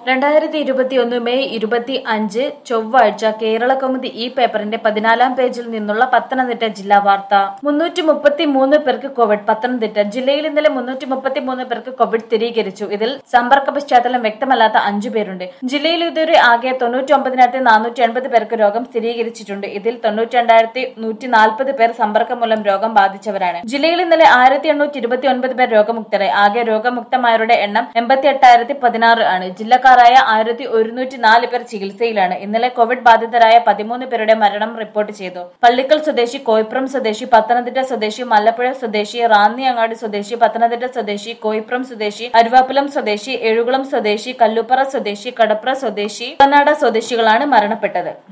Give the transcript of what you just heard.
രണ്ടായിരത്തി ഇരുപത്തിയൊന്ന് മെയ് ഇരുപത്തി അഞ്ച് ചൊവ്വാഴ്ച കേരള കൗമുദി ഈ പേപ്പറിന്റെ പതിനാലാം പേജിൽ നിന്നുള്ള പത്തനംതിട്ട ജില്ലാ വാർത്ത മുന്നൂറ്റി മുപ്പത്തി മൂന്ന് പേർക്ക് കോവിഡ് പത്തനംതിട്ട ജില്ലയിൽ ഇന്നലെ മുന്നൂറ്റി മുപ്പത്തി മൂന്ന് പേർക്ക് കോവിഡ് സ്ഥിരീകരിച്ചു ഇതിൽ സമ്പർക്ക പശ്ചാത്തലം വ്യക്തമല്ലാത്ത അഞ്ചു പേരുണ്ട് ജില്ലയിൽ ഇതുവരെ ആകെ തൊണ്ണൂറ്റി ഒമ്പതിനായിരത്തി നാനൂറ്റി എൺപത് പേർക്ക് രോഗം സ്ഥിരീകരിച്ചിട്ടുണ്ട് ഇതിൽ തൊണ്ണൂറ്റി രണ്ടായിരത്തി നൂറ്റി നാൽപ്പത് പേർ സമ്പർക്കം മൂലം രോഗം ബാധിച്ചവരാണ് ജില്ലയിൽ ഇന്നലെ ആയിരത്തി എണ്ണൂറ്റി ഇരുപത്തി ഒൻപത് പേർ രോഗമുക്തരായി ആകെ രോഗമുക്തമായവരുടെ എണ്ണം എൺപത്തി എട്ടായിരത്തി പതിനാറ് ആണ് ജില്ലക്കാരായ ആയിരത്തി ഒരുന്നൂറ്റി നാല് പേർ ചികിത്സയിലാണ് ഇന്നലെ കോവിഡ് ബാധിതരായ പതിമൂന്ന് പേരുടെ മരണം റിപ്പോർട്ട് ചെയ്തു പള്ളിക്കൽ സ്വദേശി കോയിപ്രം സ്വദേശി പത്തനംതിട്ട സ്വദേശി മല്ലപ്പുഴ സ്വദേശി റാന്നിയങ്ങാടി സ്വദേശി പത്തനംതിട്ട സ്വദേശി കോയിപ്രം സ്വദേശി അരുവാപ്പുലം സ്വദേശി എഴുകുളം സ്വദേശി കല്ലുപ്പറ സ്വദേശി കടപ്ര സ്വദേശി കർണാടക സ്വദേശികളാണ് മരണപ്പെട്ടത്